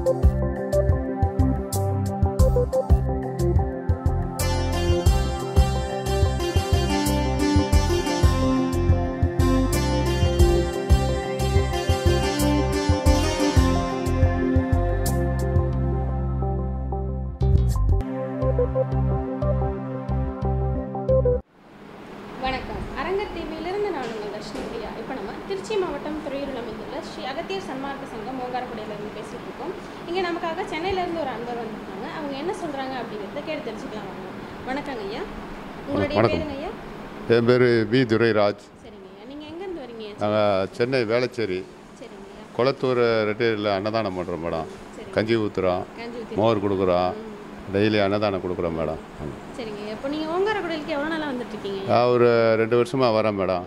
வணக்கம் அரங்கர் டிவியிலிருந்து நான் உங்கள் தர்ஷினி பிரியா இப்போ நம்ம திருச்சி மாவட்டம் துறையூரில் அமைந்துள்ள ஸ்ரீ அகத்தியர் சன்மார்க்க சங்கம் ஓங்காரக்குடியிலேருந்து பேசிகிட்டு இருக்கோம் இங்கே நமக்காக சென்னையிலேருந்து ஒரு அன்பர் வந்திருக்காங்க அவங்க என்ன சொல்கிறாங்க அப்படிங்கிறத கேட்டு தெரிஞ்சுக்கலாம் வாங்க வணக்கங்க ஐயா உங்களுடைய வணக்கம். பேருங்க ஐயா என் பேர் வி துரைராஜ் சரிங்க ஐயா நீங்கள் எங்கேருந்து வரீங்க நாங்கள் சென்னை வேளச்சேரி சரிங்க ஐயா குளத்தூர் ரெட்டையில் அன்னதானம் பண்ணுறோம் மேடம் சரி கஞ்சி ஊற்றுறோம் காஞ்சி ஊத்தி மோர் கொடுக்குறோம் டெய்லி அன்னதானம் கொடுக்குறோம் மேடம் ஆமாம். சரிங்க ஐயா இப்போ நீங்கள் ஓங்காரக்குடியிலுக்கு எவ்வளோ நாளாக வந்துட்டுருக்கீங்க நான் ஒரு ரெண்டு வருஷமாக வரேன் மேடம்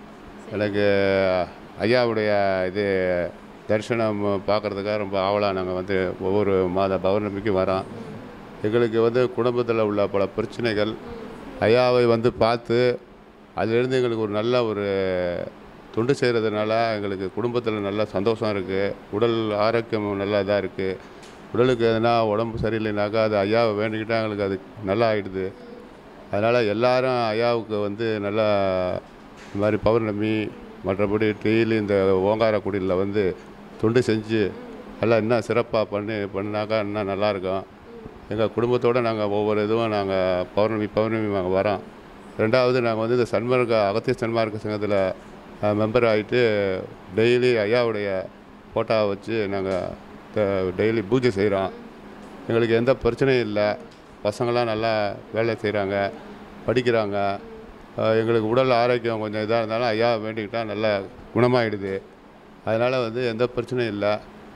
எனக்கு ஐயாவுடைய இது தரிசனம் பார்க்குறதுக்காக ரொம்ப ஆவலாக நாங்கள் வந்து ஒவ்வொரு மாத பௌர்ணமிக்கும் வரோம் எங்களுக்கு வந்து குடும்பத்தில் உள்ள பல பிரச்சனைகள் ஐயாவை வந்து பார்த்து அதிலிருந்து எங்களுக்கு ஒரு நல்ல ஒரு தொண்டு செய்கிறதுனால எங்களுக்கு குடும்பத்தில் நல்ல சந்தோஷம் இருக்குது உடல் ஆரோக்கியம் நல்லா இதாக இருக்குது உடலுக்கு எதனா உடம்பு சரியில்லைனாக்கா அது ஐயாவை வேண்டிக்கிட்டால் எங்களுக்கு அது நல்லா ஆகிடுது அதனால் எல்லாரும் ஐயாவுக்கு வந்து நல்லா இந்த மாதிரி பௌர்ணமி மற்றபடி டெய்லி இந்த ஓங்காரக்குடியில் வந்து தொண்டு செஞ்சு நல்லா இன்னும் சிறப்பாக பண்ணி பண்ணினாக்கா இன்னும் நல்லாயிருக்கும் எங்கள் குடும்பத்தோடு நாங்கள் ஒவ்வொரு இதுவும் நாங்கள் பௌர்ணமி பௌர்ணமி நாங்கள் வரோம் ரெண்டாவது நாங்கள் வந்து இந்த சன்மார்க்க அகத்திய சன்மார்க்க சங்கத்தில் மெம்பர் ஆகிட்டு டெய்லி ஐயாவுடைய ஃபோட்டோவை வச்சு நாங்கள் டெய்லி பூஜை செய்கிறோம் எங்களுக்கு எந்த பிரச்சனையும் இல்லை பசங்களாம் நல்லா வேலை செய்கிறாங்க படிக்கிறாங்க அஹ் எங்களுக்கு உடல் ஆரோக்கியம் கொஞ்சம் இதாக இருந்தாலும் ஐயா வேண்டிக்கிட்டால் நல்லா குணமாயிடுது அதனால் வந்து எந்த பிரச்சனையும் இல்லை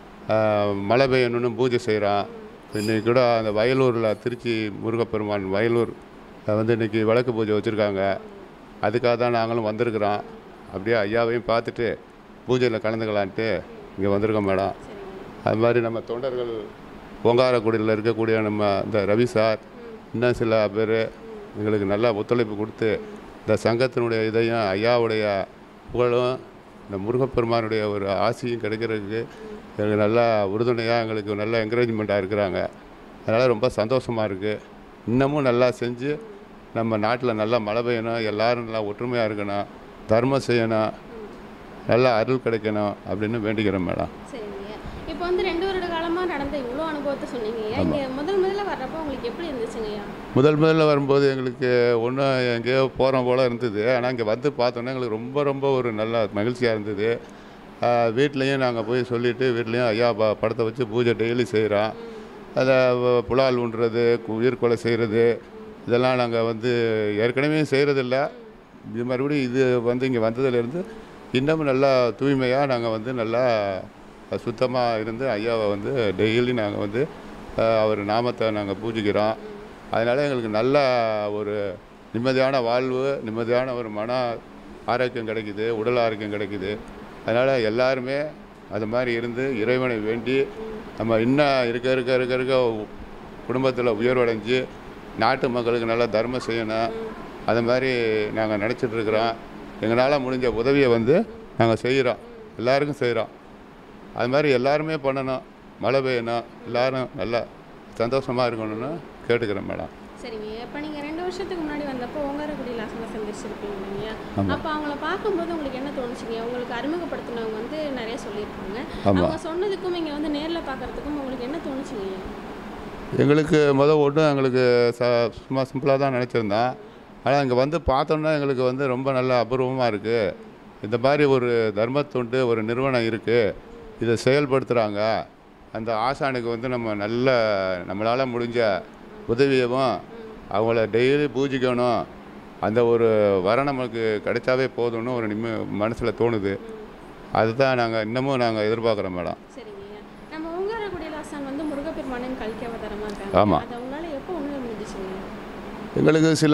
அஹ் மழை பெய்யணும்னு பூஜை செய்கிறோம் இன்றைக்கி கூட அந்த வயலூரில் திருச்சி முருகப்பெருமான் வயலூர் அஹ் வந்து இன்றைக்கி விளக்கு பூஜை வச்சுருக்காங்க அதுக்காக தான் நாங்களும் வந்திருக்கிறோம் அப்படியே ஐயாவையும் பார்த்துட்டு பூஜையில் கலந்துக்கலான்ட்டு இங்கே வந்திருக்கோம் மேடம் அது மாதிரி நம்ம தொண்டர்கள் ஓங்காரக்குடியில் இருக்கக்கூடிய நம்ம இந்த ரவி சார் இன்னும் சில பேர் எங்களுக்கு நல்லா ஒத்துழைப்பு கொடுத்து இந்த சங்கத்தினுடைய இதையும் ஐயாவுடைய புகழும் இந்த முருகப்பெருமானுடைய ஒரு ஆசையும் கிடைக்கிறதுக்கு எங்களுக்கு நல்லா உறுதுணையாக எங்களுக்கு நல்ல என்கரேஜ்மெண்ட்டாக இருக்கிறாங்க அதனால் ரொம்ப சந்தோஷமாக இருக்குது இன்னமும் நல்லா செஞ்சு நம்ம நாட்டில் நல்லா மழை பெய்யணும் எல்லாரும் நல்லா ஒற்றுமையாக இருக்கணும் தர்மம் செய்யணும் நல்லா அருள் கிடைக்கணும் அப்படின்னு வேண்டிக்கிறேன் மேடம் சரிங்க ஐயா இப்போ வந்து ரெண்டு வருட காலமாக நடந்த இவ்வளோ அனுபவத்தை சொன்னீங்க ஐயா இங்கே முதல் முதல்ல வர்றப்போ உங்களுக்கு எப்படி இருந்துச்சுங்க ஐயா முதல் முதல்ல வரும்போது எங்களுக்கு ஒன்றும் எங்கேயோ போகிறோம் போல் இருந்தது ஆனால் இங்கே வந்து பார்த்தோன்னே எங்களுக்கு ரொம்ப ரொம்ப ஒரு நல்ல மகிழ்ச்சியாக இருந்தது ஆஹ் வீட்லேயும் நாங்கள் போய் சொல்லிவிட்டு வீட்லேயும் ஐயா ப படத்தை வச்சு பூஜை டெய்லி செய்கிறோம் அதை வ- புலால் ஊன்றது கு- உயிர் கொலை செய்கிறது இதெல்லாம் நாங்கள் வந்து ஏற்கனவே செய்கிறதில்ல இது மறுபடியும் இது வந்து இங்கே வந்ததுலேருந்து இன்னமும் நல்லா தூய்மையாக நாங்கள் வந்து நல்லா சுத்தமாக இருந்து ஐயாவை வந்து டெய்லி நாங்கள் வந்து ஆஹ் அவர் நாமத்தை நாங்கள் பூஜிக்கிறோம் அதனால் எங்களுக்கு நல்ல ஒரு நிம்மதியான வாழ்வு நிம்மதியான ஒரு மன ஆரோக்கியம் கிடைக்குது உடல் ஆரோக்கியம் கிடைக்குது அதனால் எல்லாருமே அது மாதிரி இருந்து இறைவனை வேண்டி நம்ம இன்னும் இருக்க இருக்க இருக்க இருக்க குடும்பத்தில் உயர்வடைஞ்சு நாட்டு மக்களுக்கு நல்லா தர்மம் செய்யணும் அது மாதிரி நாங்கள் நினச்சிட்ருக்குறோம் எங்களால் முடிஞ்ச உதவியை வந்து நாங்கள் செய்கிறோம் எல்லாருக்கும் செய்கிறோம் அது மாதிரி எல்லாருமே பண்ணணும் மழை பெய்யணும் எல்லாரும் நல்லா சந்தோஷமாக இருக்கணும்னு கேட்டுக்கிறேன் மேடம் சரிங்க இப்போ நீங்கள் ரெண்டு வருஷத்துக்கு முன்னாடி வந்தப்போ ஓங்காரக்குடியில் அசங்க சந்திச்சிருப்பீங்க இல்லையா ஆமா. அப்போ அவங்கள பார்க்கும்போது உங்களுக்கு என்ன தோணுச்சுங்க உங்களுக்கு அறிமுகப்படுத்தினவங்க வந்து நிறைய சொல்லியிருப்பாங்க ஆமா. அவங்க சொன்னதுக்கும் இங்கே வந்து நேரில் பார்க்கறதுக்கும் உங்களுக்கு என்ன தோணுச்சுங்க ஐயா? எங்களுக்கு முதல் ஒன்றும் எங்களுக்கு ச சும்மா சிம்பிளாக தான் நினச்சிருந்தோம் ஆனால் இங்கே வந்து பார்த்தோன்னா எங்களுக்கு வந்து ரொம்ப நல்ல அபூர்வமாக இருக்குது இந்த மாதிரி ஒரு தர்மத்தொண்டு ஒரு நிறுவனம் இருக்குது இதை செயல்படுத்துகிறாங்க அந்த ஆசானுக்கு வந்து நம்ம நல்ல நம்மளால் முடிஞ்ச உதவியவும் அவங்கள டெய்லி பூஜிக்கணும் அந்த ஒரு வரம் நமக்கு கிடைச்சாவே போதும்னு ஒரு நிம்ம மனசில் தோணுது அதுதான் நாங்கள் இன்னமும் நாங்கள் எதிர்பார்க்குறோம் மேடம் சரிங்க ஐயா நம்ம ஓங்காரக்குடியில் ஆசான் வந்து முருகப்பெருமானின் கல்கி அவதாரமாக இருக்காங்க ஆமா. அதை உங்களால் எப்போ உணர முடிஞ்சிச்சுங்க எங்களுக்கு சில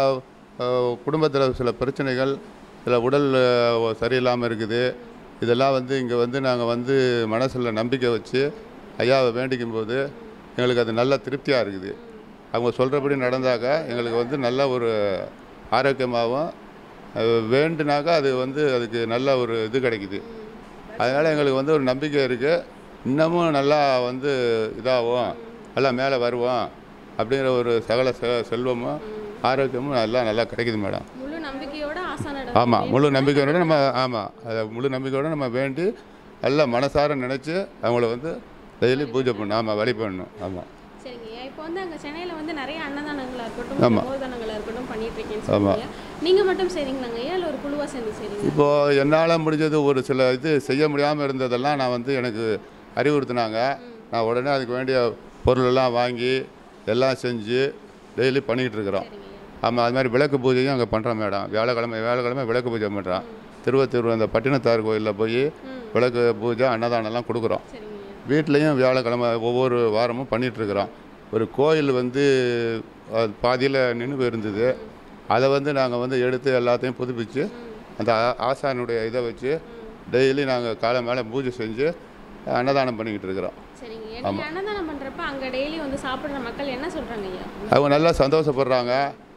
குடும்பத்தில் சில பிரச்சனைகள் சில உடல் அஹ், சரியில்லாமல் இருக்குது இதெல்லாம் வந்து இங்கே வந்து நாங்கள் வந்து மனசில் நம்பிக்கை வச்சு ஐயாவை வேண்டிக்கும் போது எங்களுக்கு அது நல்ல திருப்தியாக இருக்குது அவங்க சொல்கிறபடி நடந்தாக்க எங்களுக்கு வந்து நல்ல ஒரு ஆரோக்கியமாகவும் அஹ், வேண்டுனாக்கா அது வந்து அதுக்கு நல்ல ஒரு இது கிடைக்குது அதனால் எங்களுக்கு வந்து ஒரு நம்பிக்கை இருக்குது இன்னமும் நல்லா வந்து இதாகும் நல்லா மேலே வருவோம் அப்படிங்கிற ஒரு சகல செ செல்வமும் ஆரோக்கியமும் நல்லா நல்லா கிடைக்குது மேடம் முழு நம்பிக்கையோட ஆசானிடம் ஆமாம் முழு நம்பிக்கையோட நம்ம ஆமாம் அதை முழு நம்பிக்கையோட நம்ம வேண்டி நல்லா மனசார நினச்சி அவங்கள வந்து டெய்லி பூஜை பண்ணணும் ஆமாம் வழி பண்ணணும் ஆமாம் சரிங்க ஐயா இப்போ வந்து அங்கே சென்னையில் வந்து நிறைய அன்னதானங்களா இருக்கட்டும் ஆமா. போதானங்களா இருக்கட்டும் பண்ணிட்டு இருக்கேன்னு ஆமா. சொல்லுங்க நீங்கள் மட்டும் செய்றீங்களாங்க ஐயா இல்லை ஒரு குழுவாக சேர்ந்து செய்றீங்க இப்போது என்னால் முடிஞ்சது ஒரு சில இது செய்ய முடியாமல் இருந்ததெல்லாம் நான் வந்து எனக்கு அறிவுறுத்தினாங்க நான் உடனே அதுக்கு வேண்டிய பொருளெல்லாம் வாங்கி எல்லாம் செஞ்சு டெய்லி பண்ணிக்கிட்டு இருக்கிறோம் சரிங்க ஐயா ஆமாம் அது மாதிரி விளக்கு பூஜையும் அங்கே பண்ணுறோம் மேடம் வியாழக்கிழமை வியாழக்கிழமை விளக்கு பூஜை பண்ணுறோம் திருவத்தூர் அந்த பட்டினத்தார் கோயிலில் போய் ம் விளக்கு பூஜை அன்னதானம்லாம் கொடுக்குறோம் சரிங்க ஐயா வீட்லேயும் வியாழக்கிழமை ஒவ்வொரு வாரமும் பண்ணிகிட்ருக்குறோம் ஒரு கோயில் வந்து பாதியில் நின்று இருந்தது அதை வந்து நாங்கள் வந்து எடுத்து எல்லாத்தையும் புதுப்பிச்சு அந்த ஆ- ஆசானுடைய இதை வச்சு டெய்லி நாங்கள் காலை மேலே பூஜை செஞ்சு அன்னதானம் பண்ணிக்கிட்டு இருக்கிறோம் சரிங்க ஐயா நீங்கள் அன்னதானம் பண்ணுறப்ப அங்கே டெய்லி வந்து சாப்பிட்ற மக்கள் என்ன சொல்கிறாங்க ஐயா அவங்க நல்லா சந்தோஷப்படுறாங்க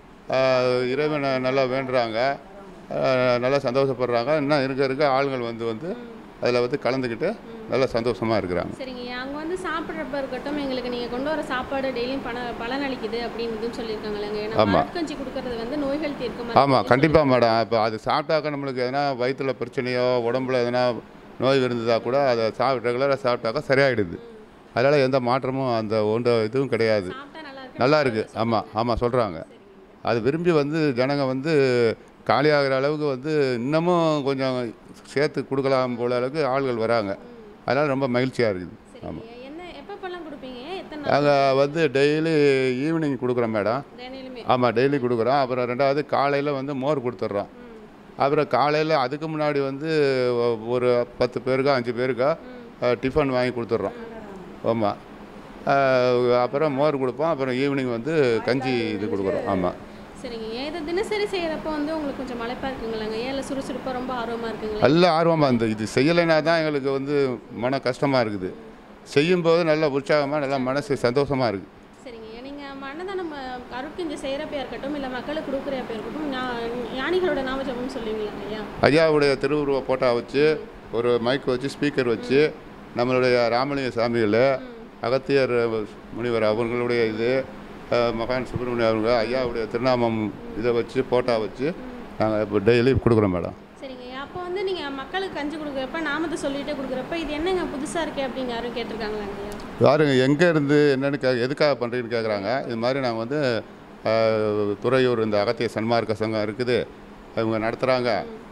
ஆஹ் இறைவனை நல்லா வேண்டுறாங்க ஆஹ் நல்லா சந்தோஷப்படுறாங்க இன்னும் இருக்க இருக்க ஆளுங்கள் வந்து வந்து அதில் வந்து கலந்துக்கிட்டு நல்லா சந்தோஷமாக இருக்கிறாங்க சரிங்க ஐயா அங்கே வந்து சாப்பிட்றப்ப இருக்கட்டும் எங்களுக்கு நீங்கள் கொண்டு வர சாப்பாடு டெய்லியும் பண பலனளிக்குது அப்படின்னு சொல்லியிருக்காங்களேங்க ஏன்னா ஆமா. மாட்டுக்கஞ்சி கொடுக்கறது வந்து நோய்கள் தீர்க்கும் ஆமாம் கண்டிப்பாக மேடம் இப்போ அது சாப்பிட்டாக்க நம்மளுக்கு எதனா வயிற்றுல பிரச்சனையோ உடம்புல எதனா நோய் இருந்ததா கூட அதை சாப்பிட்டு ரெகுலராக சாப்பிட்டாக்கா சரியாயிடுது அதனால் எந்த மாற்றமும் அந்த ஒன்ற இதுவும் கிடையாது சாப்பிட்டா நல்லா இருக்கு நல்லா இருக்குது ஆமாம் ஆமாம் சொல்கிறாங்க அது விரும்பி வந்து ஜனங்க வந்து காலியாகிற அளவுக்கு வந்து இன்னமும் கொஞ்சம் சேர்த்து கொடுக்கலாம் போல அளவுக்கு ஆள்கள் வராங்க அதனால் ரொம்ப மகிழ்ச்சியாக இருக்குது சரிங்க ஐயா என்ன எப்பப்பெல்லாம் கொடுப்பீங்க எத்தனை நாள் நாங்கள் வந்து டெய்லி ஈவினிங் கொடுக்குறோம் மேடம் தினையிலுமே ஆமாம் டெய்லி கொடுக்குறோம் அப்புறம் ரெண்டாவது காலையில் வந்து மோர் கொடுத்துட்றோம் ம் அப்புறம் காலையில் அதுக்கு முன்னாடி வந்து ஒ- ஒரு பத்து பேருக்கா அஞ்சு பேருக்கா அஹ், டிஃபன் வாங்கி கொடுத்துட்றோம் ஆமாம் அப்புறம் மோர் கொடுப்போம் அப்புறம் ஈவினிங் வந்து கஞ்சி இது கொடுக்குறோம் ஆமாம் சரிங்க ஐயா இதை தினசரி செய்கிறப்போ வந்து உங்களுக்கு கொஞ்சம் மலைப்பாக இருக்குங்களாங்க ஐயா இல்லை சுறுசுறுப்பாக ரொம்ப ஆர்வமாக இருக்குங்களா நல்ல ஆர்வமாக இருந்த இது செய்யலைனா தான் எங்களுக்கு வந்து மன கஷ்டமாக இருக்குது செய்யும்போது நல்ல உற்சாகமாக நல்லா மனசு சந்தோஷமாக இருக்குது சரிங்க ஐயா நீங்கள் அன்னதானம் அருட்கிஞ்சி செய்கிறப்பையா இருக்கட்டும் இல்லை மக்களுக்கு கொடுக்குறப்ப இருக்கட்டும் ஞா- ஞானிகளோட நாம ஜபம் சொல்லுவீங்களாங்க ஐயா ஐயாவுடைய திருவுருவ போட்டா வச்சு ஒரு மைக் வச்சு ஸ்பீக்கர் வச்சு நம்மளுடைய ராமலிங்க சாமிகள் அகத்தியர் முனிவர் அவங்களுடைய இது அஹ், மகான் சுப்பிரமணியம் அவங்க ஐயாவுடைய திருநாமம் இதை வச்சு போட்டா வச்சு நாங்கள் இப்போ டெய்லி கொடுக்குறோம் மேடம் சரிங்க ஐயா அப்போ வந்து நீங்கள் மக்களுக்கு கஞ்சி கொடுக்குறப்ப நாமத்தை சொல்லிட்டே கொடுக்குறப்ப இது என்னங்க புதுசாக இருக்கே அப்படின்னு யாரும் கேட்டிருக்காங்களாங்க ஐயா யாருங்க எங்கே இருந்து என்னன்னு கே எதுக்காக பண்ணுறீங்கன்னு கேட்குறாங்க இது மாதிரி நாங்கள் வந்து அஹ், துறையூர் இந்த அகத்திய சன்மார்க்க சங்கம் இருக்குது அவங்க நடத்துகிறாங்க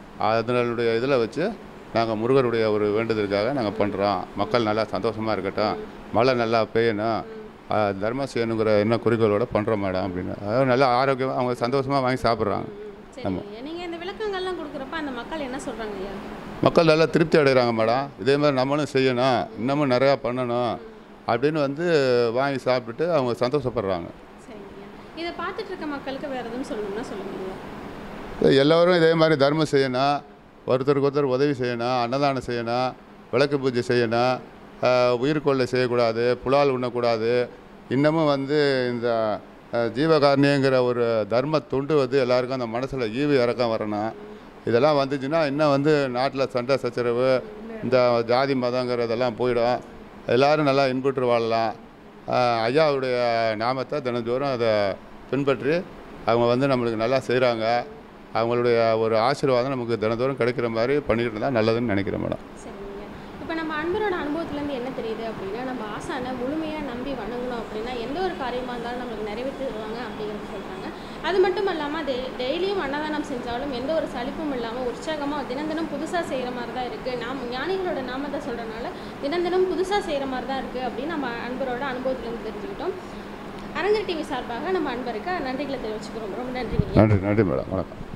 அதனுடைய இதில் வச்சு நாங்கள் முருகருடைய ஒரு வேண்டுதலுக்காக நாங்கள் பண்ணுறோம் மக்கள் நல்லா சந்தோஷமாக இருக்கட்டும் மழை நல்லா பெய்யணும் அஹ், தர்மம் செய்யணுங்கிற என்ன குறிக்கோளோட பண்ணுறோம் மேடம் அப்படின்னு அதாவது நல்லா ஆரோக்கியம் அவங்க சந்தோஷமாக வாங்கி சாப்பிட்றாங்க சரிங்க ஐயா நீங்கள் இந்த விளக்கங்கள்லாம் கொடுக்குறப்ப அந்த மக்கள் என்ன சொல்கிறாங்க ஐயா மக்கள் நல்லா திருப்தி அடைகிறாங்க மேடம் இதே மாதிரி நம்மளும் செய்யணும் இன்னமும் நிறையா பண்ணணும் அப்படின்னு வந்து வாங்கி சாப்பிட்டுட்டு அவங்க சந்தோஷப்படுறாங்க சரிங்க ஐயா இதை பார்த்துட்டு இருக்க மக்களுக்கு வேறு எதுவும் சொல்லணும்னா சொல்லுங்க ஐயா எல்லோரும் இதே மாதிரி தர்மம் செய்யணும் ஒருத்தருக்கு ஒருத்தர் உதவி செய்யணும் அன்னதானம் செய்யணும் விளக்கு பூஜை செய்யணும் ஆஹ் உயிர் கொள்ளை செய்யக்கூடாது புலால் உண்ணக்கூடாது இன்னமும் வந்து இந்த ஆஹ் ஜீவகாரணியங்கிற ஒரு தர்ம துண்டு வந்து எல்லாருக்கும் அந்த மனசில் ஈவு இறக்கம் வரணும் இதெல்லாம் வந்துச்சுன்னா இன்னும் வந்து நாட்டில் சண்டை சச்சரவு இந்த ஜாதி மதங்கிறதெல்லாம் போயிடும் எல்லாரும் நல்லா இன்புற்று வாழலாம் ஆஹ் ஐயாவுடைய நாமத்தை தினந்தோறும் அதை பின்பற்றி அவங்க வந்து நம்மளுக்கு நல்லா செய்கிறாங்க அவங்களுடைய ஒரு ஆசீர்வாதம் நமக்கு தினந்தோறும் கிடைக்கிற மாதிரி பண்ணிட்டு இருந்தால் நல்லதுன்னு நினைக்கிறேன் மேடம் சரிங்க இப்போ நம்ம அன்பரோட அனுபவத்துலேருந்து என்ன தெரியுது அப்படின்னா நம்ம ஆசானை முழுமையாக நம்பி வணங்கணும் அப்படின்னா எந்த ஒரு காரியமாக இருந்தாலும் நம்மளுக்கு நிறைவேற்றி தருவாங்க அப்படிங்கிறது சொல்கிறாங்க அது மட்டும் இல்லாமல் டெ டெய்லியும் அன்னதானம் செஞ்சாலும் எந்த ஒரு சலிப்பும் இல்லாமல் உற்சாகமாக தினம் தினம் புதுசாக செய்கிற மாதிரி தான் இருக்குது நாம் ஞானிகளோட நாமத்தை சொல்கிறனால தினம் தினம் புதுசாக செய்கிற மாதிரி தான் இருக்குது அப்படின்னு நம்ம அன்பரோட அனுபவத்துலேருந்து தெரிஞ்சுக்கிட்டோம் அரங்கர் டிவி சார்பாக நம்ம அன்பருக்கு நன்றிகளை தெரிவிச்சுக்கிறோம் ரொம்ப நன்றிங்க நன்றி நன்றி மேடம் வணக்கம்